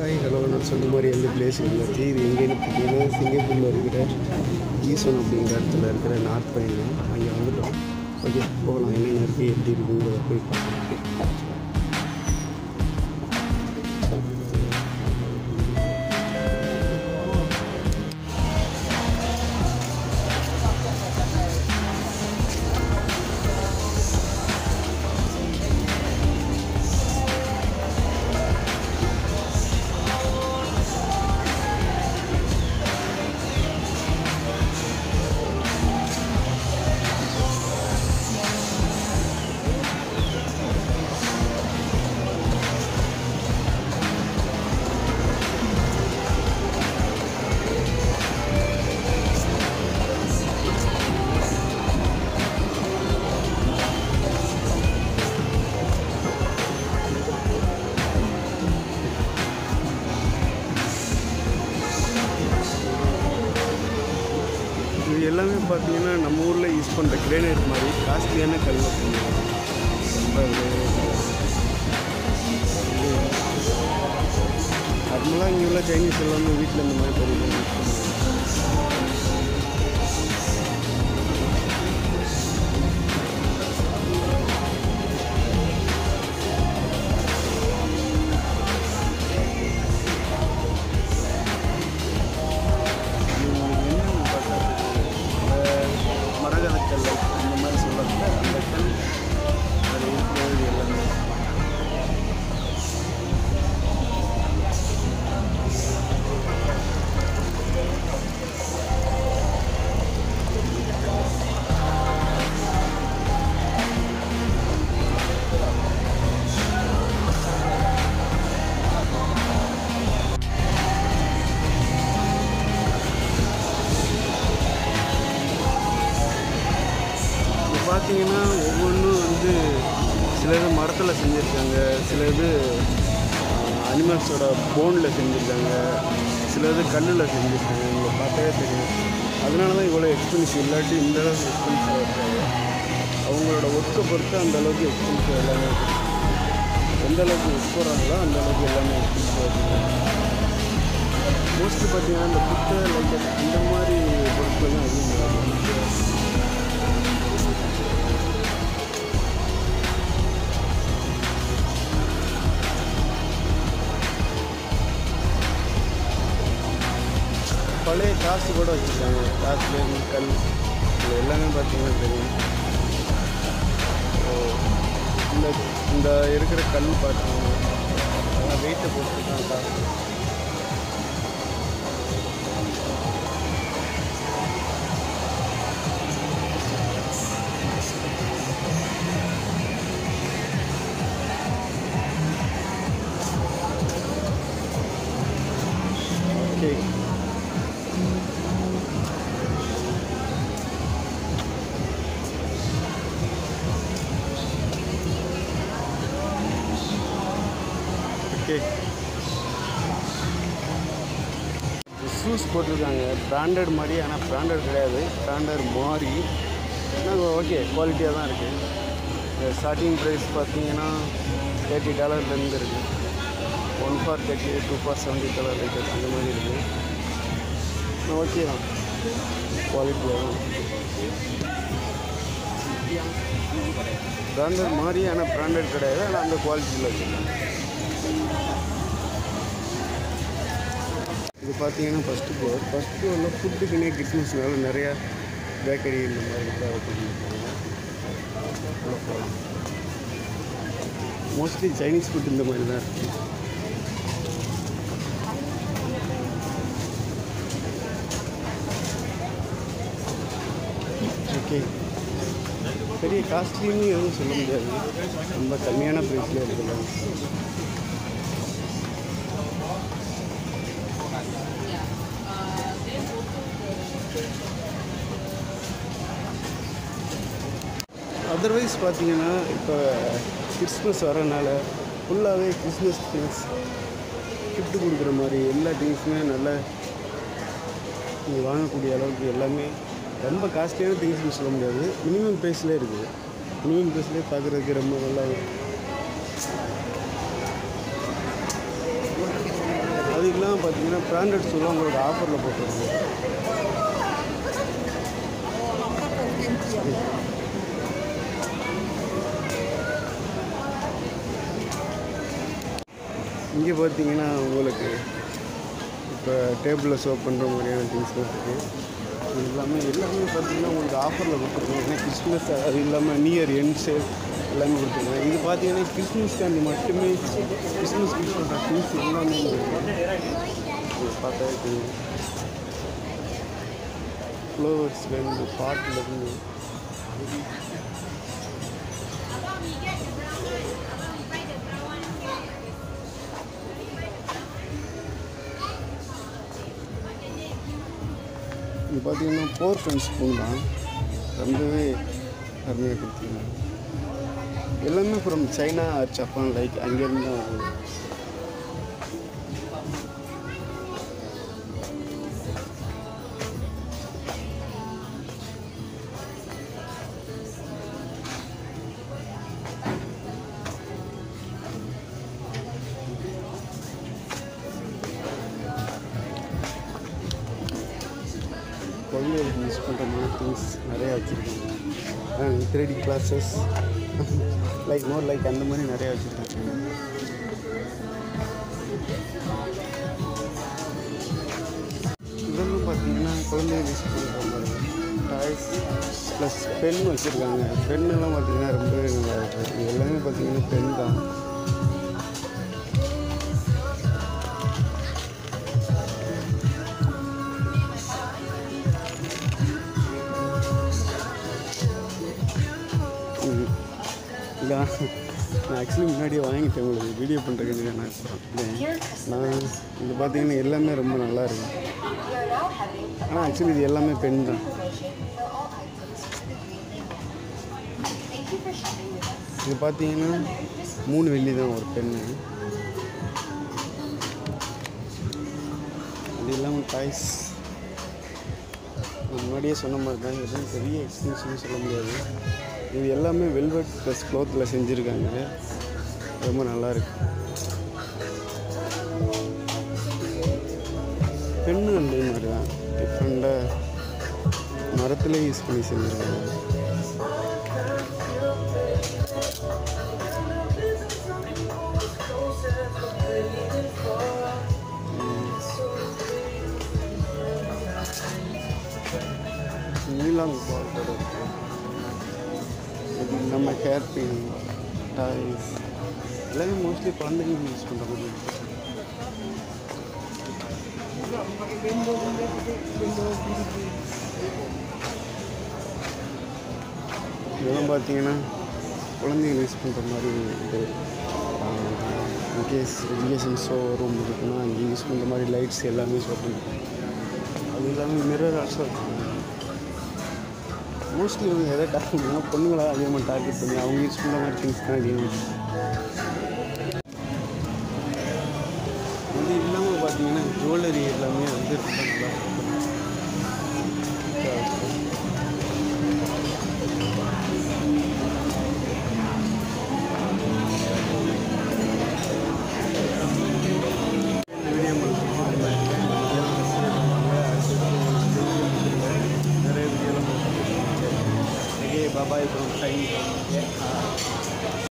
Hi hello நான் சொன்ன மாதிரி எந்த பிளேஸ் இருந்தாச்சு இது எங்கேன்னு பார்த்தீங்கன்னா சிங்கப்பூரில் இருக்கிற ஈசன் அப்படிங்கிற இடத்துல இருக்கிற நார்த் பையன் அங்கே வந்துட்டோம் ஓகே போகலாம் என்னென்ன இருக்குது எப்படி இருக்குங்கிறத போய் பார்க்கலாம் இது எல்லாமே பார்த்தீங்கன்னா நம்ம ஊரில் யூஸ் பண்ணுற கிரேனைட் மாதிரி காஸ்ட்லியான கல் ரொம்ப நார்மலாக இங்கே உள்ள சைனீஸ் எல்லாமே வீட்டில் இந்த மாதிரி பொருள் யூஸ் பண்ணுவாங்க என்னென்னு பார்த்தா மரகதக்கல் அந்த மாதிரி சொல்கிறாங்க அந்த கல் அது இருக்கிறது எல்லாமே இப்போ பார்த்தீங்கன்னா ஒவ்வொன்றும் வந்து சில இது மரத்தில் செஞ்சுருக்காங்க சில இது அனிமல்ஸோட போனில் செஞ்சுருக்காங்க சில இது கல்லில் செஞ்சுருக்காங்க இங்கே பார்த்தாவே தெரியும் அதனால தான் இவ்வளோ எக்ஸ்பென்சிவ் இல்லாட்டி இந்த அளவுக்கு எக்ஸ்பென்சிவாக இருக்காங்க அவங்களோட ஒர்க்கை பொறுத்து அந்த அளவுக்கு எக்ஸ்பென்சிவ் எல்லாமே இருக்கு. எந்த அளவுக்கு ஒர்க் போகிறாங்களோ அந்த அளவுக்கு எல்லாமே எக்ஸ்பென்சிவாக இருக்குது மோஸ்ட்லி பார்த்தீங்கன்னா இந்த புத்தை லைக் இந்த மாதிரி பொருட்கள் தான் அதிகம் பழைய காசு கூட வச்சுருக்காங்க காசுலேருந்து கல் இது எல்லாமே பார்த்தீங்கன்னா தெரியும் ஸோ இந்த இந்த இருக்கிற கல் பார்த்தீங்கன்னா அதெல்லாம் வெயிட்டை பொறுத்து தான் காசு ஓகே ஓகே ஷூஸ் போட்டிருக்காங்க பிராண்டட் மாதிரி ஆனால் பிராண்டட் கிடையாது பிராண்டட் மாதிரி ஆனால் ஓகே குவாலிட்டியாக தான் இருக்குது ஸ்டார்டிங் ப்ரைஸ் பார்த்தீங்கன்னா தேர்ட்டி டாலர்லேருந்து இருக்குது one for thirty two for seventy dollar lighters அந்த மாதிரி இருக்குது ஓகே தான் குவாலிட்டியாக தான் பிராண்டட் மாதிரி ஆனால் பிராண்டட் கிடையாது ஆனால் அந்த குவாலிட்டியில் வச்சுருக்காங்க இது பார்த்தீங்கன்னா ஃபஸ்ட்டு ஃப்ளோர் ஃபஸ்ட் ஃப்ளோரில் ஃபுட்டுக்குன்னே கிறிஸ்மஸ்னால நிறையா பேக்கரி இந்த மாதிரி தான் ஓப்பன் பண்ணியிருக்காங்க உள்ள போகலாம் மோஸ்ட்லி சைனீஸ் ஃபுட் இந்த மாதிரி தான் இருக்குது ஓகே பெரிய காஸ்ட்லின்னு எதுவும் சொல்ல முடியாது ரொம்ப கம்மியான ப்ரைஸில் இருக்கலாம் அதர்வைஸ் பார்த்தீங்கன்னா இப்போ கிறிஸ்மஸ் வரனால ஃபுல்லாகவே கிறிஸ்மஸ் திங்ஸ் கிஃப்ட் கொடுக்குற மாதிரி எல்லா திங்ஸுமே நல்ல நீங்கள் வாங்கக்கூடிய அளவுக்கு எல்லாமே ரொம்ப காஸ்ட்லியான திங்ஸ்னு சொல்ல முடியாது மினிமம் ப்ரைஸ்லேயே இருக்குது மினிமம் ப்ரைஸ்லேயே பார்க்குறதுக்கு ரொம்ப நல்லா இருக்கு பார்த்தீங்கன்னா பிராண்டட் ஷூலாம் உங்களுக்கு ஆஃபரில் போட்டுருக்காங்க இங்கே பார்த்தீங்கன்னா உங்களுக்கு இப்போ டேபிளில் சர்வ் பண்ணுற மாதிரியான திங்ஸ்லாம் இருக்குது இது எல்லாமே எல்லாமே பார்த்தீங்கன்னா உங்களுக்கு ஆஃபரில் கொடுத்துருக்காங்க ஏன்னா கிறிஸ்மஸ் அது இல்லாமல் நியூ இயர் எண்ட் சேல் எல்லாமே கொடுத்துருக்காங்க இது பார்த்தீங்கன்னா கிறிஸ்மஸ்க்காண்டி மட்டுமே கிறிஸ்மஸ் யூஸ் பண்ணுற திங்ஸ் எல்லாமே இங்க இருக்கு. இது பார்த்தா தெரியும் ஃப்ளவர்ஸ்லேருந்து பாட்டிலேருந்து இது பார்த்தீங்கன்னா போர்க் அண்ட் ஸ்பூன் தான் ரொம்பவே அருமையாக கொடுத்துருக்காங்க எல்லாமே from China or Japan like அங்கேருந்து தான் வருது குழந்தைகளுக்கு யூஸ் பண்ணுற மாதிரி திங்ஸ் நிறையா வச்சுருக்காங்க three D glasses like more like அந்த மாதிரி நிறையா வச்சுருக்காங்க இதெல்லாம் பார்த்தீங்கன்னா குழந்தைகள் யூஸ் பண்ணுற மாதிரி டாய்ஸ் ப்ளஸ் பென் வச்சுருக்காங்க பென்னெல்லாம் பார்த்தீங்கன்னா ரொம்பவே நல்லா இருக்குது இது எல்லாமே பார்த்தீங்கன்னா பென் தான் ம். இல்லை நான் ஆக்சுவலி முன்னாடியே வாங்கிட்டேன் உங்களுக்கு வீடியோ பண்ணுறதுக்கு நான் சொல்கிறேன் நான் இது பார்த்தீங்கன்னா எல்லாமே ரொம்ப நல்லா இருக்கு ஆனால் ஆக்சுவலி இது எல்லாமே பென் தான் இது பார்த்தீங்கன்னா மூணு வெள்ளி தான் ஒரு பென்னு அது இல்லாமல் டாய்ஸ் நான் முன்னாடியே சொன்ன மாதிரி தான் எதுவும் பெரிய எக்ஸ்பென்சிவ்னு சொல்ல முடியாது இது எல்லாமே வெல்வெட் ப்ளஸ் க்ளோத்தில் செஞ்சுருக்காங்க ரொம்ப நல்லா இருக்கு பெண்ணு அதே மாதிரி தான் டிஃப்ரெண்ட்டாக மரத்தில் யூஸ் பண்ணி செஞ்சுருக்காங்க நீலாங் பால் கூட இருக்கு இது நம்ம ஹேர் பின் டாய்ஸ் எல்லாமே மோஸ்ட்லி குழந்தைங்க யூஸ் பண்ணுற மாதிரி இருக்கு. இதெல்லாம் பார்த்தீங்கன்னா குழந்தைங்க யூஸ் பண்ணுற மாதிரி இது இன்கேஸ் எஜுகேஷன் ஷோ ரூம் இருக்குன்னா அங்கே யூஸ் பண்ணுற மாதிரி லைட்ஸ் எல்லாமே ஷோ பண்ணுறோம் அது இல்லாமல் மிரர் ஆல்சோ மோஸ்ட்லி இவங்க எதை டார்கெட் பண்ணுவாங்க பொண்ணுங்களா அதிகமாக டார்கெட் பண்ணி அவங்க யூஸ் பண்ணுற மாதிரி திங்ஸ் தான் அதிகமாக இது இல்லாமல் பார்த்தீங்கன்னா ஜுவல்லரி எல்லாமே வந்து ரொம்ப நல்லா இருக்கும்